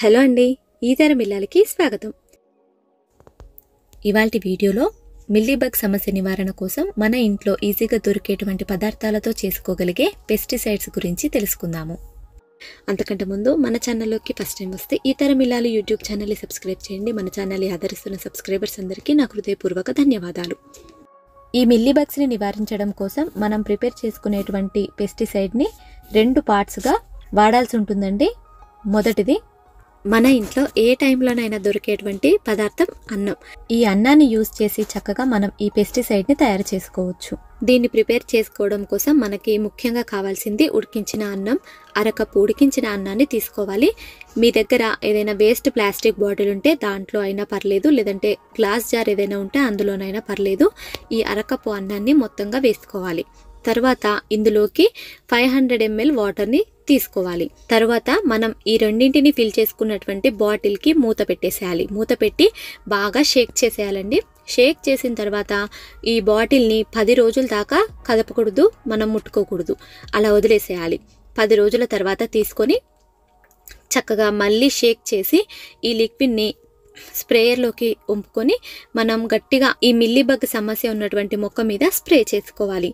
hello అండి ఈతర మిల్లాలకి స్వాగతం ఇవాల్టి వీడియోలో మిల్లీబగ్ సమస్య నివారణ కోసం మన ఇంట్లో ఈజీగా దొరికేటువంటి పదార్థాలతో చేసుకోగలిగే పెస్టిసైడ్స్ గురించి తెలుసుకుందాము అంతకంటే ముందు మన ఛానల్లోకి ఫస్ట్ టైం వస్తే ఈతర మిల్లాలు యూట్యూబ్ ఛానల్ని సబ్స్క్రైబ్ చేయండి మన ఛానల్ని ఆదరిస్తున్న సబ్స్క్రైబర్స్ అందరికీ నా హృదయపూర్వక ధన్యవాదాలు ఈ మిల్లీబగ్స్ని నివారించడం కోసం మనం ప్రిపేర్ చేసుకునేటువంటి పెస్టిసైడ్ని రెండు పార్ట్స్గా వాడాల్సి ఉంటుందండి మొదటిది మన ఇంట్లో ఏ టైంలోనైనా దొరికేటువంటి పదార్థం అన్నం ఈ అన్నాన్ని యూజ్ చేసి చక్కగా మనం ఈ పెస్టిసైడ్ని తయారు చేసుకోవచ్చు దీన్ని ప్రిపేర్ చేసుకోవడం కోసం మనకి ముఖ్యంగా కావాల్సింది ఉడికించిన అన్నం అరకప్పు ఉడికించిన అన్నాన్ని తీసుకోవాలి మీ దగ్గర ఏదైనా వేస్ట్ ప్లాస్టిక్ బాటిల్ ఉంటే దాంట్లో అయినా పర్లేదు లేదంటే గ్లాస్ జార్ ఏదైనా ఉంటే అందులోనైనా పర్లేదు ఈ అరకప్పు అన్నాన్ని మొత్తంగా వేసుకోవాలి తర్వాత ఇందులోకి ఫైవ్ హండ్రెడ్ ఎంఎల్ వాటర్ని తీసుకోవాలి తర్వాత మనం ఈ రెండింటిని ఫిల్ చేసుకున్నటువంటి బాటిల్కి మూత పెట్టేసేయాలి మూత పెట్టి బాగా షేక్ చేసేయాలండి షేక్ చేసిన తర్వాత ఈ బాటిల్ని పది రోజుల దాకా కదపకూడదు మనం ముట్టుకోకూడదు అలా వదిలేసేయాలి పది రోజుల తర్వాత తీసుకొని చక్కగా మళ్ళీ షేక్ చేసి ఈ లిక్విడ్ని స్ప్రేయర్లోకి ఉంపుకొని మనం గట్టిగా ఈ మిల్లీబగ్ సమస్య ఉన్నటువంటి మొక్క మీద స్ప్రే చేసుకోవాలి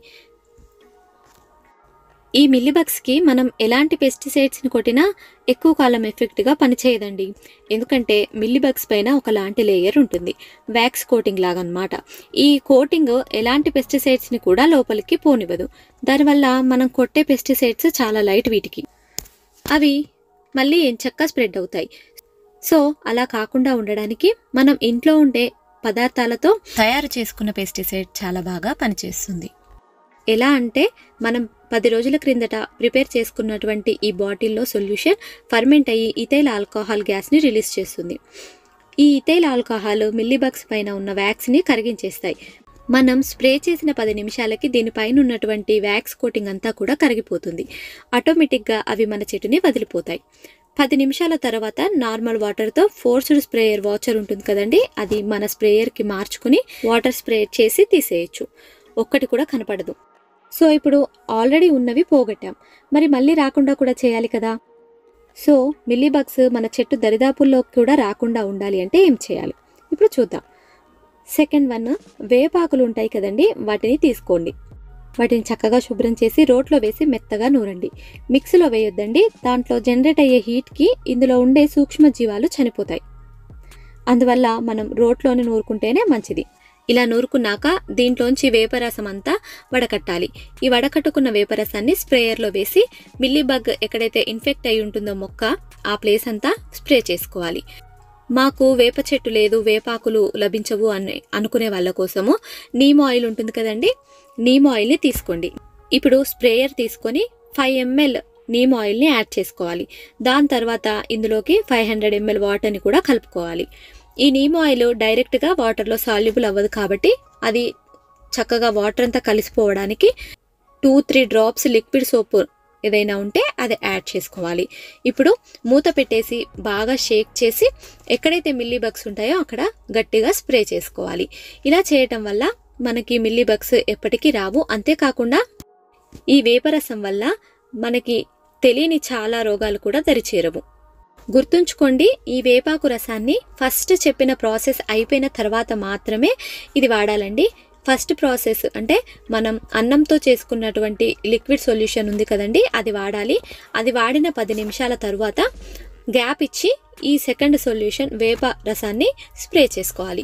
ఈ మిల్లీబగ్స్కి మనం ఎలాంటి పెస్టిసైడ్స్ని కొట్టినా ఎక్కువ కాలం ఎఫెక్ట్గా పనిచేయదండి ఎందుకంటే మిల్లీబగ్స్ పైన ఒకలాంటి లేయర్ ఉంటుంది వ్యాక్స్ కోటింగ్ లాగా అనమాట ఈ కోటింగ్ ఎలాంటి పెస్టిసైడ్స్ని కూడా లోపలికి పోనివ్వదు దానివల్ల మనం కొట్టే పెస్టిసైడ్స్ చాలా లైట్ వీటికి అవి మళ్ళీ ఎంచక్క స్ప్రెడ్ అవుతాయి సో అలా కాకుండా ఉండడానికి మనం ఇంట్లో ఉండే పదార్థాలతో తయారు చేసుకున్న పెస్టిసైడ్ చాలా బాగా పనిచేస్తుంది ఎలా అంటే మనం పది రోజుల క్రిందట ప్రిపేర్ చేసుకున్నటువంటి ఈ బాటిల్లో సొల్యూషన్ ఫర్మెంట్ అయ్యి ఇథైల్ ఆల్కహాల్ గ్యాస్ని రిలీజ్ చేస్తుంది ఈ ఇథైల్ ఆల్కహాల్ మిల్లీబగ్స్ పైన ఉన్న వ్యాక్స్ని కరిగించేస్తాయి మనం స్ప్రే చేసిన పది నిమిషాలకి దీనిపైన ఉన్నటువంటి వ్యాక్స్ కోటింగ్ అంతా కూడా కరిగిపోతుంది ఆటోమేటిక్గా అవి మన చెట్టుని వదిలిపోతాయి పది నిమిషాల తర్వాత నార్మల్ వాటర్తో ఫోర్స్డ్ స్ప్రేయర్ వాచర్ ఉంటుంది కదండి అది మన స్ప్రేయర్కి మార్చుకుని వాటర్ స్ప్రే చేసి తీసేయచ్చు ఒక్కటి కూడా కనపడదు సో ఇప్పుడు ఆల్రెడీ ఉన్నవి పోగొట్టాం మరి మళ్ళీ రాకుండా కూడా చేయాలి కదా సో మిల్లీబగ్స్ మన చెట్టు దరిదాపుల్లో కూడా రాకుండా ఉండాలి అంటే ఏం చేయాలి ఇప్పుడు చూద్దాం సెకండ్ వన్ వేపాకులు ఉంటాయి కదండి వాటిని తీసుకోండి వాటిని చక్కగా శుభ్రం చేసి రోట్లో వేసి మెత్తగా నూరండి మిక్సీలో వేయొద్దండి దాంట్లో జనరేట్ అయ్యే హీట్కి ఇందులో ఉండే సూక్ష్మజీవాలు చనిపోతాయి అందువల్ల మనం రోట్లోనే నూరుకుంటేనే మంచిది ఇలా నూరుకున్నాక దీంట్లోంచి వేపరసం అంతా వడకట్టాలి ఈ వడకట్టుకున్న వేపరసాన్ని స్ప్రేయర్లో వేసి మిల్లీబగ్ ఎక్కడైతే ఇన్ఫెక్ట్ అయి ఉంటుందో మొక్క ఆ ప్లేస్ అంతా స్ప్రే చేసుకోవాలి మాకు వేప చెట్టు లేదు వేపాకులు లభించవు అని అనుకునే వాళ్ళ కోసము నీమ్ ఆయిల్ ఉంటుంది కదండి నీమ్ ఆయిల్ని తీసుకోండి ఇప్పుడు స్ప్రేయర్ తీసుకొని ఫైవ్ ఎంఎల్ నీమ్ ఆయిల్ని యాడ్ చేసుకోవాలి దాని తర్వాత ఇందులోకి ఫైవ్ హండ్రెడ్ ఎంఎల్ వాటర్ని కూడా కలుపుకోవాలి ఈ నీమ్ ఆయిల్ డైరెక్ట్గా వాటర్లో సాల్యుబుల్ అవ్వదు కాబట్టి అది చక్కగా వాటర్ అంతా కలిసిపోవడానికి two three drops liquid soap ఏదైనా ఉంటే అది యాడ్ చేసుకోవాలి ఇప్పుడు మూత పెట్టేసి బాగా షేక్ చేసి ఎక్కడైతే మిల్లీ బగ్స్ ఉంటాయో అక్కడ గట్టిగా స్ప్రే చేసుకోవాలి ఇలా చేయటం వల్ల మనకి మిల్లీ బగ్స్ ఎప్పటికీ రావు అంతేకాకుండా ఈ వేపరసం వల్ల మనకి తెలియని చాలా రోగాలు కూడా దరిచేరవు గుర్తుంచుకోండి ఈ వేపాకు రసాన్ని ఫస్ట్ చెప్పిన ప్రాసెస్ అయిపోయిన తర్వాత మాత్రమే ఇది వాడాలండి ఫస్ట్ ప్రాసెస్ అంటే మనం అన్నంతో చేసుకున్నటువంటి లిక్విడ్ సొల్యూషన్ ఉంది కదండి అది వాడాలి అది వాడిన పది నిమిషాల తర్వాత గ్యాప్ ఇచ్చి ఈ సెకండ్ సొల్యూషన్ వేప రసాన్ని స్ప్రే చేసుకోవాలి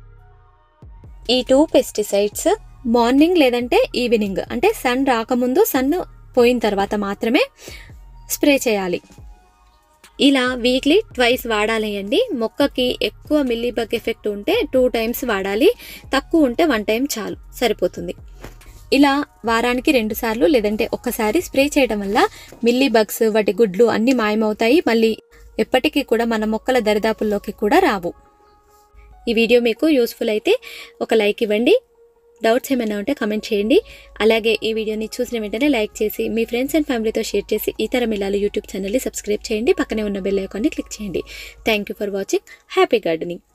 ఈ టూ పెస్టిసైడ్స్ మార్నింగ్ లేదంటే ఈవినింగ్ అంటే సన్ రాకముందు సన్ పోయిన తర్వాత మాత్రమే స్ప్రే చేయాలి ఇలా వీక్లీ ట్వైస్ వాడాలి అండి మొక్కకి ఎక్కువ మిల్లీబగ్ ఎఫెక్ట్ ఉంటే టూ టైమ్స్ వాడాలి తక్కువ ఉంటే వన్ టైం చాలు సరిపోతుంది ఇలా వారానికి రెండు సార్లు లేదంటే ఒక్కసారి స్ప్రే చేయడం వల్ల మిల్లీ బగ్స్ వాటి గుడ్లు అన్నీ మాయమవుతాయి మళ్ళీ ఎప్పటికీ కూడా మన మొక్కల దరిదాపుల్లోకి కూడా రావు ఈ వీడియో మీకు యూస్ఫుల్ అయితే ఒక లైక్ ఇవ్వండి డౌట్స్ ఏమైనా ఉంటే కమెంట్ చేయండి అలాగే ఈ వీడియోని చూసిన వెంటనే లైక్ చేసి మీ ఫ్రెండ్స్ అండ్ ఫ్యామిలీతో షేర్ చేసి ఇతర మిల్లాలు యూట్యూబ్ ఛానల్ని సబ్స్క్రైబ్ చేయండి పక్కనే ఉన్న బెల్ ఐకాన్ని క్లిక్ చేయండి thank you for watching happy gardening